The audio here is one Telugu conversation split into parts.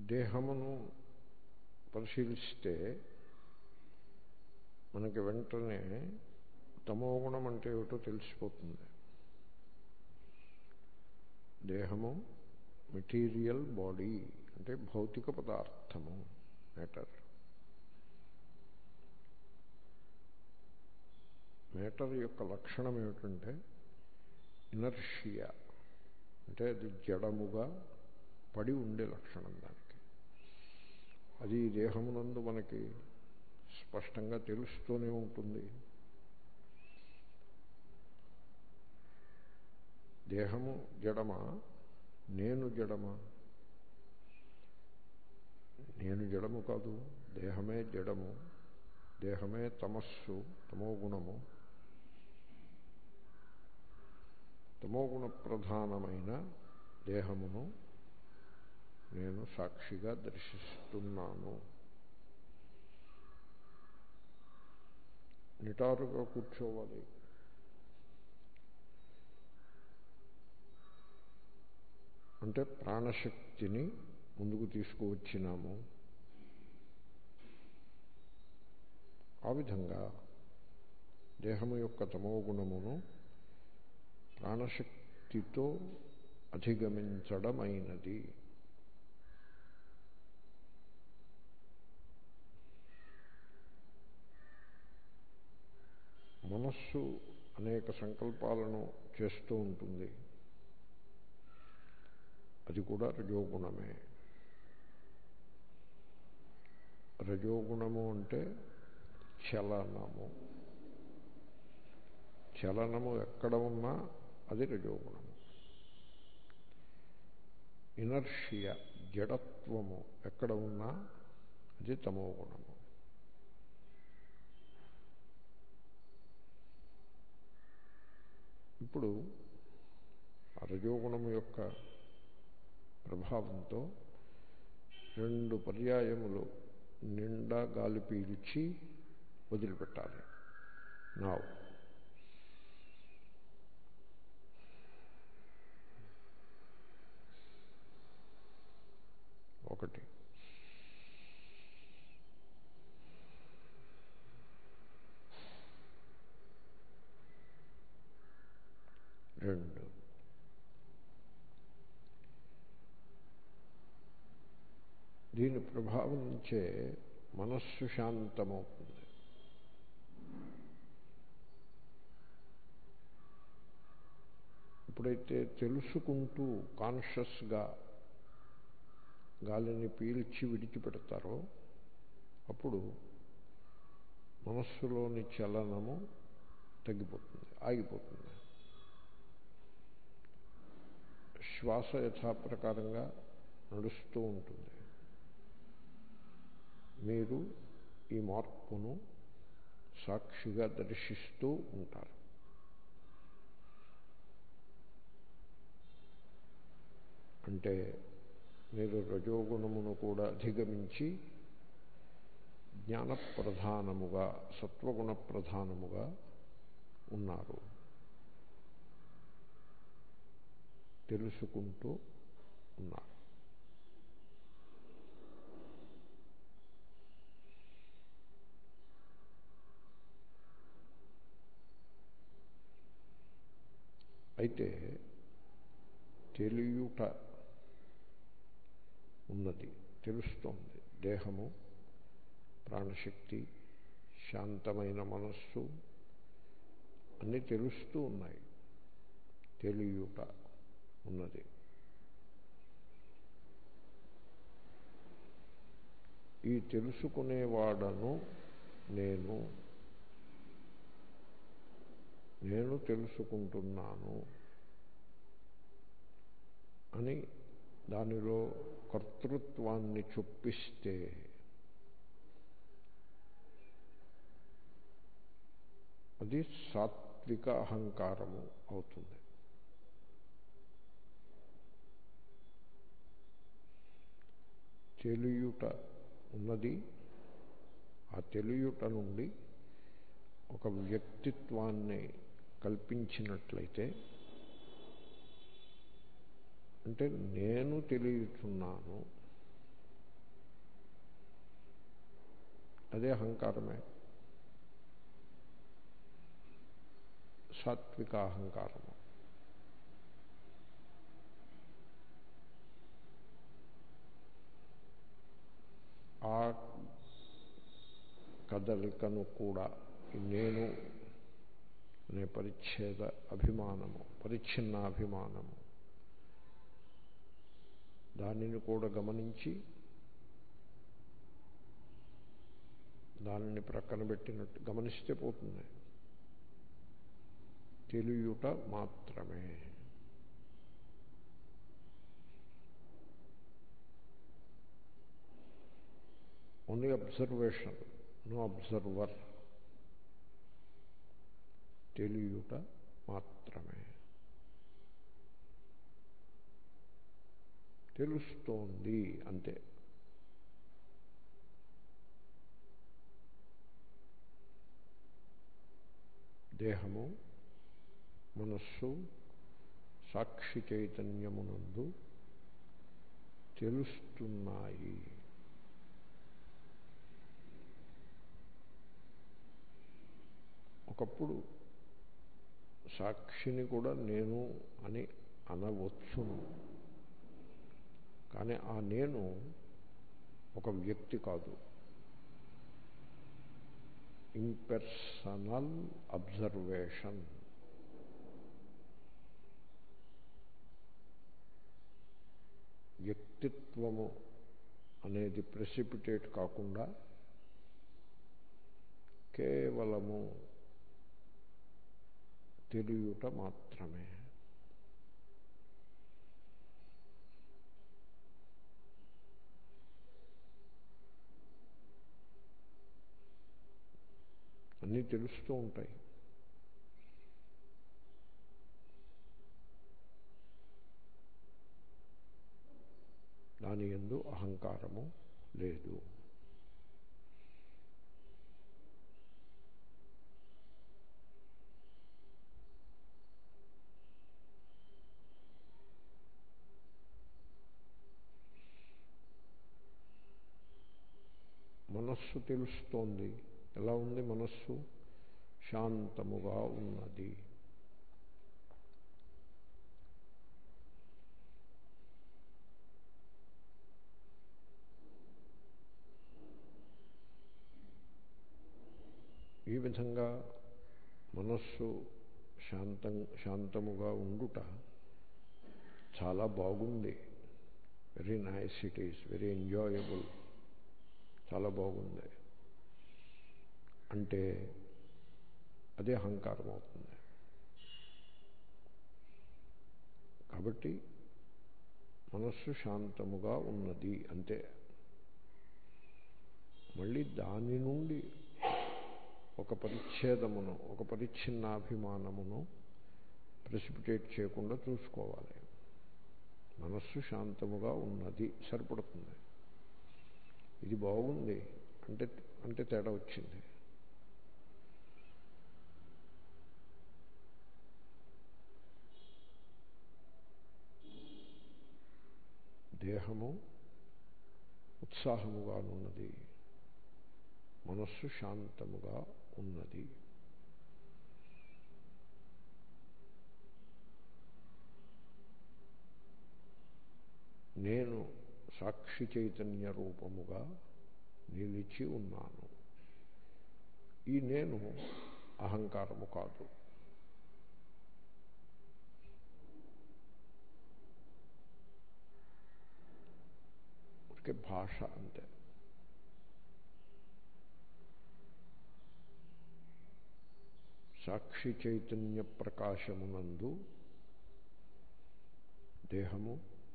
దేహమును పరిశీలిస్తే మనకి వెంటనే తమోగుణం అంటే ఏమిటో తెలిసిపోతుంది దేహము మెటీరియల్ బాడీ అంటే భౌతిక పదార్థము మ్యాటర్ మ్యాటర్ యొక్క లక్షణం ఏమిటంటే ఇనర్షియా అంటే అది జడముగా పడి ఉండే లక్షణం దానికి అది దేహమునందు మనకి స్పష్టంగా తెలుస్తూనే ఉంటుంది దేహము జడమా నేను జడమా నేను జడము కాదు దేహమే జడము దేహమే తమస్సు తమో గుణము తమోగుణ ప్రధానమైన దేహమును నేను సాక్షిగా దర్శిస్తున్నాను నిటారుగా కూర్చోవాలి అంటే ప్రాణశక్తిని ముందుకు తీసుకువచ్చినాము ఆ విధంగా దేహము యొక్క తమో గుణమును ప్రాణశక్తితో అధిగమించడమైనది మనస్సు అనేక సంకల్పాలను చేస్తూ ఉంటుంది అది కూడా రజోగుణమే రజోగుణము అంటే చలనము చలనము ఎక్కడ ఉన్నా అది రజోగుణము ఇనర్షియ జడత్వము ఎక్కడ ఉన్నా అది తమో గుణము ఇప్పుడు రజోగుణము యొక్క ప్రభావంతో రెండు పర్యాయములు నిండా గాలి పీల్చి వదిలిపెట్టాలి నా ఒకటి రెండు దీని ప్రభావం నుంచే మనస్సు శాంతమవుతుంది ఎప్పుడైతే తెలుసుకుంటూ కాన్షియస్గా గాలిని పీల్చి విడిచిపెడతారో అప్పుడు మనస్సులోని చలనము తగ్గిపోతుంది ఆగిపోతుంది శ్వాస యథాప్రకారంగా నడుస్తూ ఉంటుంది మీరు ఈ మార్పును సాక్షిగా దర్శిస్తూ ఉంటారు అంటే మీరు రజోగుణమును కూడా అధిగమించి జ్ఞాన ప్రధానముగా సత్వగుణ ప్రధానముగా ఉన్నారు తెలుసుకుంటూ ఉన్నారు అయితే తెలియుట ఉన్నది తెలుస్తోంది దేహము ప్రాణశక్తి శాంతమైన మనస్సు అన్నీ తెలుస్తూ ఉన్నాయి తెలియుట ఉన్నది ఈ తెలుసుకునేవాడను నేను నేను తెలుసుకుంటున్నాను అని దానిలో కర్తృత్వాన్ని చొప్పిస్తే అది సాత్విక అహంకారము అవుతుంది తెలియుట ఉన్నది ఆ తెలియుట నుండి ఒక వ్యక్తిత్వాన్ని కల్పించినట్లయితే అంటే నేను తెలియచున్నాను అదే అహంకారమే సాత్విక అహంకారము ఆ కదలికను కూడా ఈ నేను అనే పరిచ్ఛేద అభిమానము పరిచ్ఛిన్న అభిమానము దానిని కూడా గమనించి దానిని ప్రక్కన పెట్టినట్టు గమనిస్తే పోతుంది తెలియుట మాత్రమే ఓన్లీ అబ్జర్వేషన్ నో అబ్జర్వర్ తెలియుట మాత్రమే తెలుస్తోంది అంతే దేహము మనస్సు సాక్షి చైతన్యమునందు తెలుస్తున్నాయి ఒకప్పుడు సాక్షిని కూడా నేను అని అనవచ్చును కానీ ఆ నేను ఒక వ్యక్తి కాదు ఇంపెర్సనల్ అబ్జర్వేషన్ వ్యక్తిత్వము అనేది ప్రెసిపిటేట్ కాకుండా కేవలము తెలియుట మాత్రమే అన్నీ తెలుస్తూ ఉంటాయి దాని ఎందు అహంకారము లేదు మనస్సు తెలుస్తోంది ఎలా ఉంది మనస్సు శాంతముగా ఉన్నది ఈ విధంగా మనస్సు శాంతం శాంతముగా ఉండుట చాలా బాగుంది very nice it is very enjoyable చాలా బాగుంది అంటే అదే అహంకారం అవుతుంది కాబట్టి మనస్సు శాంతముగా ఉన్నది అంతే మళ్ళీ దాని నుండి ఒక పరిచ్ఛేదమును ఒక పరిచ్ఛిన్నాభిమానమును ప్రెసిపిటేట్ చేయకుండా చూసుకోవాలి మనస్సు శాంతముగా ఉన్నది సరిపడుతుంది ఇది బాగుంది అంటే అంటే తేడా వచ్చింది దేహము ఉత్సాహముగానున్నది మనస్సు శాంతముగా ఉన్నది నేను సాక్షి చైతన్య రూపముగా నిలిచి ఉన్నాను ఈ నేను అహంకారము కాదు ఊరికే భాష అంతే సాక్షి చైతన్య ప్రకాశమునందు దేహము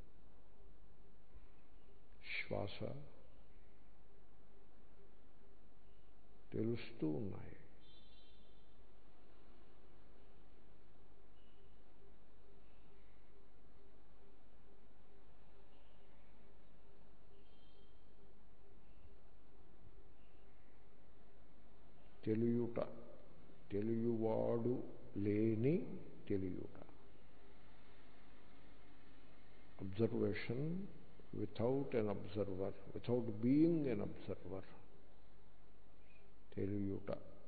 శ్వాస తెలుస్తూ ఉన్నాయి తెలియుట తెలియవాడు లేని తెలియుట observation without an observer, without being an observer. తెలియుట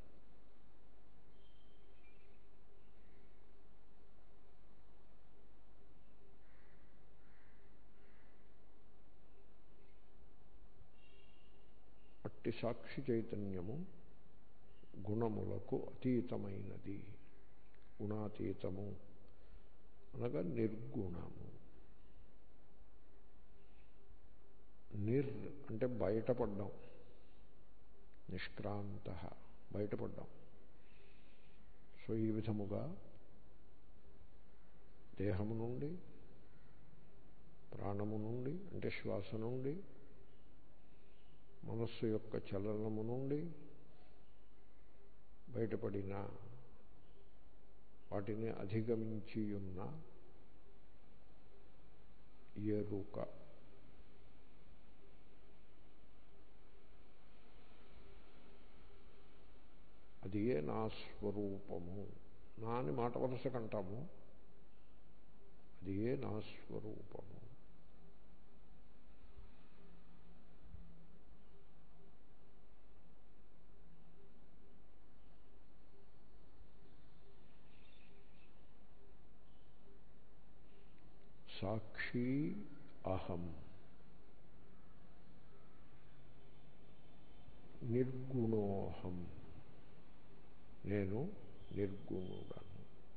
అట్టి సాక్షి చైతన్యము గుణములకు అతీతమైనది గుణాతీతము అనగా నిర్గుణము నిర్ అంటే బయటపడ్డాం నిష్క్రాంత బయటపడ్డాం సో ఈ విధముగా దేహము నుండి ప్రాణము నుండి అంటే శ్వాస నుండి మనస్సు యొక్క చలనము నుండి బయటపడిన వాటిని అధిగమించియున్న ఎరుక అది ఏ నా స్వరూపము నా అని మాట వరుసకంటాము అది ఏ నా స్వరూపము సాక్షి అహం నిర్గుణోహం నేను నిర్గుణుడను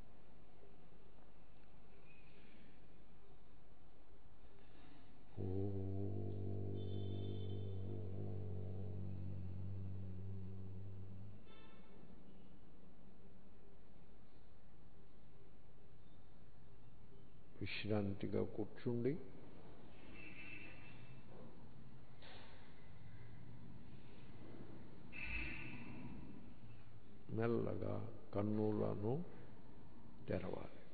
విశ్రాంతిగా కూర్చుండి మెల్లగా కన్నులను తెరవాలి